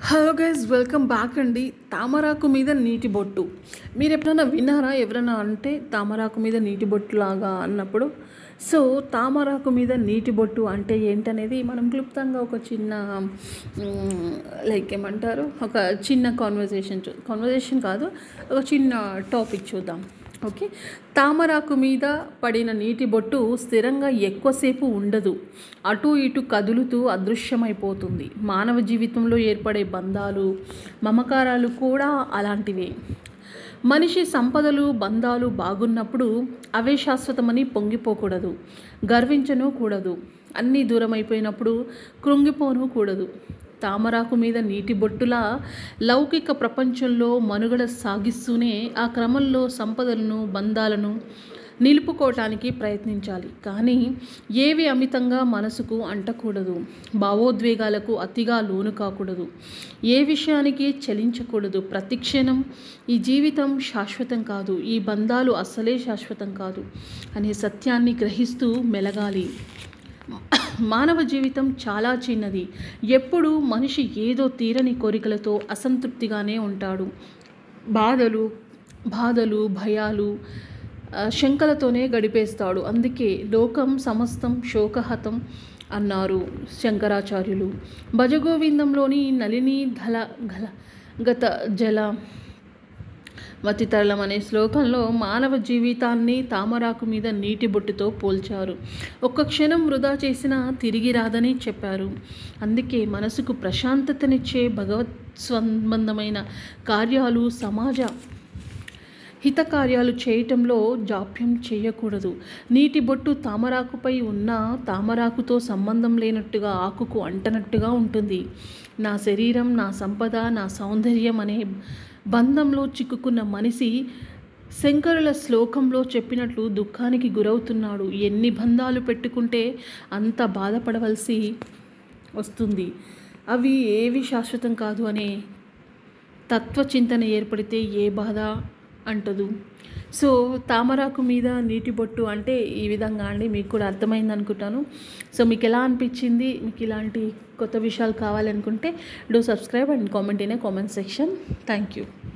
hello guys welcome back అండి తామరాకు మీద నీటి బొట్టు మీరు ఎప్పుడైనా విన్నారా ఎవరైనా అంటే తామరాకు మీద నీటి బొట్టు లాగా అన్నప్పుడు సో తామరాకు మీద నీటి బొట్టు అంటే ఏంటనేది మనం క్లుప్తంగా ఒక చిన్న లైక్ ఏమంటారు ఒక చిన్న కాన్వర్జేషన్ చూ కాన్వర్జేషన్ కాదు ఒక చిన్న టాపిక్ చూద్దాం ఓకే తామరాకు మీద పడిన నీటి బొట్టు స్థిరంగా ఎక్కువసేపు ఉండదు అటు ఇటు కదులుతూ అదృశ్యమైపోతుంది మానవ జీవితంలో ఏర్పడే బంధాలు మమకారాలు కూడా అలాంటివే మనిషి సంపదలు బంధాలు బాగున్నప్పుడు అవే శాశ్వతమని పొంగిపోకూడదు గర్వించను కూడదు అన్నీ దూరం అయిపోయినప్పుడు కృంగిపోను కూడదు తామరాకు మీద నీటి బొట్టులా లౌకిక ప్రపంచంలో మనుగడ సాగిస్తూనే ఆ క్రమంలో సంపదలను బంధాలను నిలుపుకోవటానికి ప్రయత్నించాలి కానీ ఏవి అమితంగా మనసుకు అంటకూడదు భావోద్వేగాలకు అతిగా లోను కాకూడదు ఏ విషయానికి చలించకూడదు ప్రతి క్షణం ఈ జీవితం శాశ్వతం కాదు ఈ బంధాలు అస్సలే శాశ్వతం కాదు అనే సత్యాన్ని గ్రహిస్తూ మెలగాలి మానవ జీవితం చాలా చిన్నది ఎప్పుడు మనిషి ఏదో తీరని కోరికలతో అసంతృప్తిగానే ఉంటాడు బాధలు బాధలు భయాలు శంకలతోనే గడిపేస్తాడు అందుకే లోకం సమస్తం శోకహతం అన్నారు శంకరాచార్యులు భజగోవిందంలోని నలిని ధల గల గత జల మతితరళం అనే శ్లోకంలో మానవ జీవితాన్ని తామరాకు మీద నీటి బొట్టుతో పోల్చారు ఒక్క క్షణం వృధా చేసినా తిరిగి రాదని చెప్పారు అందుకే మనసుకు ప్రశాంతతనిచ్చే భగవత్ సంబంధమైన కార్యాలు సమాజ హిత కార్యాలు చేయటంలో జాప్యం చేయకూడదు నీటి బొట్టు తామరాకుపై ఉన్న తామరాకుతో సంబంధం లేనట్టుగా ఆకుకు అంటనట్టుగా ఉంటుంది నా శరీరం నా సంపద నా సౌందర్యం అనే బంధంలో చిక్కుకున్న మనిషి శంకరుల శ్లోకంలో చెప్పినట్లు దుఃఖానికి గురవుతున్నాడు ఎన్ని బంధాలు పెట్టుకుంటే అంత బాధపడవలసి వస్తుంది అవి ఏవి శాశ్వతం కాదు అనే తత్వచింతన ఏర్పడితే ఏ బాధ అంటదు సో తామరాకు మీద నీటి బొట్టు అంటే ఈ విధంగా అండి మీకు కూడా అర్థమైంది అనుకుంటాను సో మీకు ఎలా అనిపించింది మీకు ఇలాంటి కొత్త విషయాలు కావాలనుకుంటే do subscribe and comment in a comment section thank you